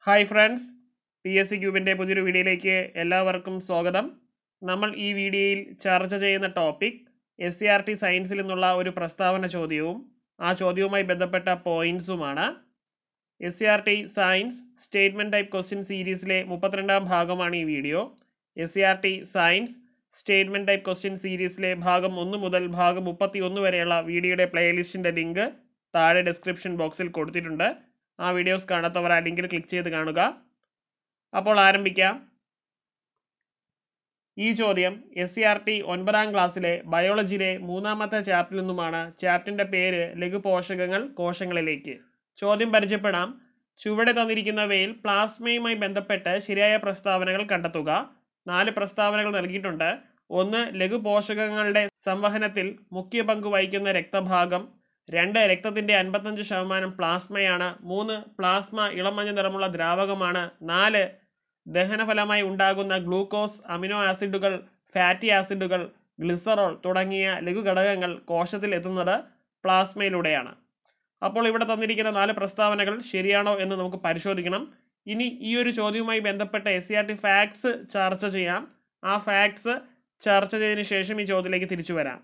hi friends P S C ക്യൂബിൻ്റെ പുതിയൊരു വീഡിയോയിലേക്ക് എല്ലാവർക്കും സ്വാഗതം നമ്മൾ ഈ വീഡിയോയിൽ ചർച്ച ചെയ്യുന്ന topic S C R T സയൻസിൽ നിന്നുള്ള ഒരു പ്രസ്താവന ചോദ്യവും ആ ചോദ്യവുമായി ബന്ധപ്പെട്ട പോയിൻറ്സുമാണ് S C R T science statement type question സീരീസിലെ മുപ്പത്തിരണ്ടാം ഭാഗമാണ് ഈ video S C R T science statement type question സീരീസിലെ ഭാഗം ഒന്ന് മുതൽ ഭാഗം മുപ്പത്തി ഒന്ന് വരെയുള്ള വീഡിയോയുടെ പ്ലേലിസ്റ്റിൻ്റെ ലിങ്ക് താഴെ ഡിസ്ക്രിപ്ഷൻ ബോക്സിൽ കൊടുത്തിട്ടുണ്ട് ആ വീഡിയോസ് കാണാത്തവർ ആ ലിങ്കിൽ ക്ലിക്ക് ചെയ്ത് കാണുക അപ്പോൾ ആരംഭിക്കാം ഈ ചോദ്യം എസ് സി ആർ ടി ഒൻപതാം ക്ലാസ്സിലെ ബയോളജിയിലെ മൂന്നാമത്തെ ചാപ്റ്ററിൽ നിന്നുമാണ് ചാപ്റ്ററിൻ്റെ പേര് ലഘുപോഷകങ്ങൾ കോശങ്ങളിലേക്ക് ചോദ്യം പരിചയപ്പെടാം ചുവടെ തന്നിരിക്കുന്നവയിൽ പ്ലാസ്മയുമായി ബന്ധപ്പെട്ട് ശരിയായ പ്രസ്താവനകൾ കണ്ടെത്തുക നാല് പ്രസ്താവനകൾ നൽകിയിട്ടുണ്ട് ഒന്ന് ലഘുപോഷകങ്ങളുടെ സംവഹനത്തിൽ മുഖ്യ പങ്ക് വഹിക്കുന്ന രക്തഭാഗം രണ്ട് രക്തത്തിൻ്റെ അൻപത്തഞ്ച് ശതമാനം പ്ലാസ്മയാണ് മൂന്ന് പ്ലാസ്മ ഇളമഞ്ഞ നിറമുള്ള ദ്രാവകമാണ് നാല് ദഹനഫലമായി ഉണ്ടാകുന്ന ഗ്ലൂക്കോസ് അമിനോ ആസിഡുകൾ ഫാറ്റി ആസിഡുകൾ ഗ്ലിസറോൾ തുടങ്ങിയ ലഘുഘടകങ്ങൾ കോശത്തിൽ എത്തുന്നത് പ്ലാസ്മയിലൂടെയാണ് അപ്പോൾ ഇവിടെ തന്നിരിക്കുന്ന നാല് പ്രസ്താവനകൾ ശരിയാണോ എന്ന് നമുക്ക് പരിശോധിക്കണം ഇനി ഈ ഒരു ചോദ്യവുമായി ബന്ധപ്പെട്ട S C R T facts ചർച്ച ചെയ്യാം ആ ഫാക്ട്സ് ചർച്ച ചെയ്തതിന് ശേഷം ഈ ചോദ്യത്തിലേക്ക് തിരിച്ചു വരാം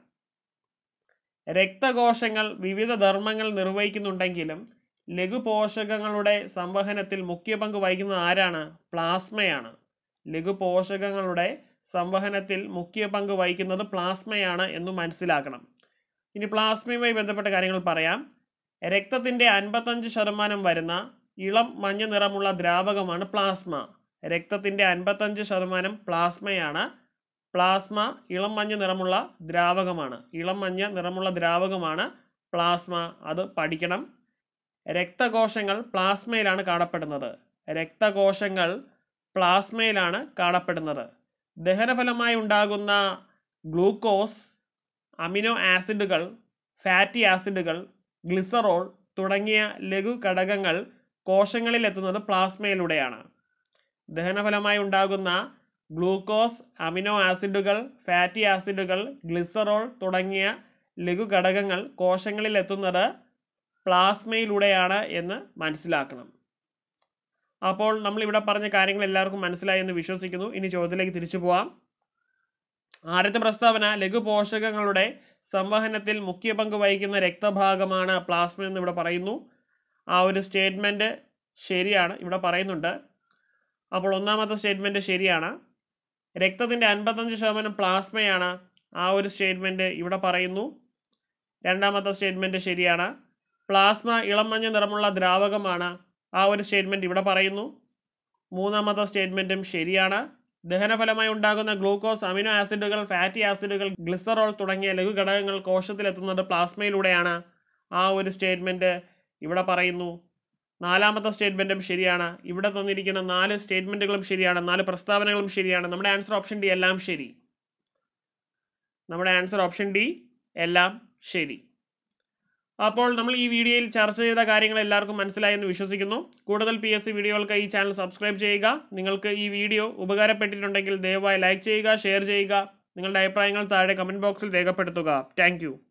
രക്തകോശങ്ങൾ വിവിധ ധർമ്മങ്ങൾ നിർവഹിക്കുന്നുണ്ടെങ്കിലും ലഘുപോഷകങ്ങളുടെ സംവഹനത്തിൽ മുഖ്യ പങ്ക് വഹിക്കുന്നത് ആരാണ് പ്ലാസ്മയാണ് ലഘുപോഷകങ്ങളുടെ സംവഹനത്തിൽ മുഖ്യ പങ്ക് വഹിക്കുന്നത് പ്ലാസ്മയാണ് എന്ന് മനസ്സിലാക്കണം ഇനി പ്ലാസ്മയുമായി ബന്ധപ്പെട്ട കാര്യങ്ങൾ പറയാം രക്തത്തിൻ്റെ അൻപത്തഞ്ച് ശതമാനം വരുന്ന ഇളം മഞ്ഞ നിറമുള്ള ദ്രാവകമാണ് പ്ലാസ്മ രക്തത്തിൻ്റെ അൻപത്തഞ്ച് ശതമാനം പ്ലാസ്മയാണ് പ്ലാസ്മ ഇളം മഞ്ഞ നിറമുള്ള ദ്രാവകമാണ് ഇളം മഞ്ഞ നിറമുള്ള ദ്രാവകമാണ് പ്ലാസ്മ അത് പഠിക്കണം രക്തകോശങ്ങൾ പ്ലാസ്മയിലാണ് കാണപ്പെടുന്നത് രക്തകോശങ്ങൾ പ്ലാസ്മയിലാണ് കാണപ്പെടുന്നത് ദഹനഫലമായി ഉണ്ടാകുന്ന ഗ്ലൂക്കോസ് അമിനോ ആസിഡുകൾ ഫാറ്റി ആസിഡുകൾ ഗ്ലിസറോൾ തുടങ്ങിയ ലഘു ഘടകങ്ങൾ കോശങ്ങളിൽ എത്തുന്നത് പ്ലാസ്മയിലൂടെയാണ് ദഹനഫലമായി ഉണ്ടാകുന്ന ഗ്ലൂക്കോസ് അമിനോ ആസിഡുകൾ ഫാറ്റി ആസിഡുകൾ ഗ്ലിസറോൾ തുടങ്ങിയ ലഘു ഘടകങ്ങൾ കോശങ്ങളിൽ എത്തുന്നത് പ്ലാസ്മയിലൂടെയാണ് എന്ന് മനസ്സിലാക്കണം അപ്പോൾ നമ്മൾ ഇവിടെ പറഞ്ഞ കാര്യങ്ങൾ എല്ലാവർക്കും മനസ്സിലായി എന്ന് വിശ്വസിക്കുന്നു ഇനി ചോദ്യത്തിലേക്ക് തിരിച്ചു പോവാം ആദ്യത്തെ പ്രസ്താവന ലഘുപോഷകങ്ങളുടെ സംവഹനത്തിൽ മുഖ്യ പങ്ക് വഹിക്കുന്ന രക്തഭാഗമാണ് പ്ലാസ്മ എന്ന് ഇവിടെ പറയുന്നു ആ ഒരു സ്റ്റേറ്റ്മെൻറ്റ് ശരിയാണ് ഇവിടെ പറയുന്നുണ്ട് അപ്പോൾ ഒന്നാമത്തെ സ്റ്റേറ്റ്മെൻറ്റ് ശരിയാണ് രക്തത്തിൻ്റെ അൻപത്തഞ്ച് ശതമാനം പ്ലാസ്മയാണ് ആ ഒരു സ്റ്റേറ്റ്മെൻറ്റ് ഇവിടെ പറയുന്നു രണ്ടാമത്തെ സ്റ്റേറ്റ്മെൻറ്റ് ശരിയാണ് പ്ലാസ്മ ഇളം മഞ്ഞ നിറമുള്ള ദ്രാവകമാണ് ആ ഒരു സ്റ്റേറ്റ്മെൻറ്റ് ഇവിടെ പറയുന്നു മൂന്നാമത്തെ സ്റ്റേറ്റ്മെൻറ്റും ശരിയാണ് ദഹനഫലമായി ഉണ്ടാകുന്ന ഗ്ലൂക്കോസ് അമിനോ ആസിഡുകൾ ഫാറ്റി ആസിഡുകൾ ഗ്ലിസറോൾ തുടങ്ങിയ ലഘുഘടകങ്ങൾ കോശത്തിലെത്തുന്നത് പ്ലാസ്മയിലൂടെയാണ് ആ ഒരു സ്റ്റേറ്റ്മെൻറ്റ് ഇവിടെ പറയുന്നു നാലാമത്തെ സ്റ്റേറ്റ്മെൻറ്റും ശരിയാണ് ഇവിടെ തന്നിരിക്കുന്ന നാല് സ്റ്റേറ്റ്മെൻറ്റുകളും ശരിയാണ് നാല് പ്രസ്താവനകളും ശരിയാണ് നമ്മുടെ ആൻസർ ഓപ്ഷൻ ഡി എല്ലാം ശരി നമ്മുടെ ആൻസർ ഓപ്ഷൻ ഡി എല്ലാം ശരി അപ്പോൾ നമ്മൾ ഈ വീഡിയോയിൽ ചർച്ച ചെയ്ത കാര്യങ്ങൾ എല്ലാവർക്കും മനസ്സിലായി എന്ന് വിശ്വസിക്കുന്നു കൂടുതൽ പി എസ് സി വീഡിയോകൾക്ക് ഈ ചാനൽ സബ്സ്ക്രൈബ് ചെയ്യുക നിങ്ങൾക്ക് ഈ വീഡിയോ ഉപകാരപ്പെട്ടിട്ടുണ്ടെങ്കിൽ ദയവായി ലൈക്ക് ചെയ്യുക ഷെയർ ചെയ്യുക നിങ്ങളുടെ അഭിപ്രായങ്ങൾ താഴെ കമൻറ്റ് ബോക്സിൽ രേഖപ്പെടുത്തുക താങ്ക്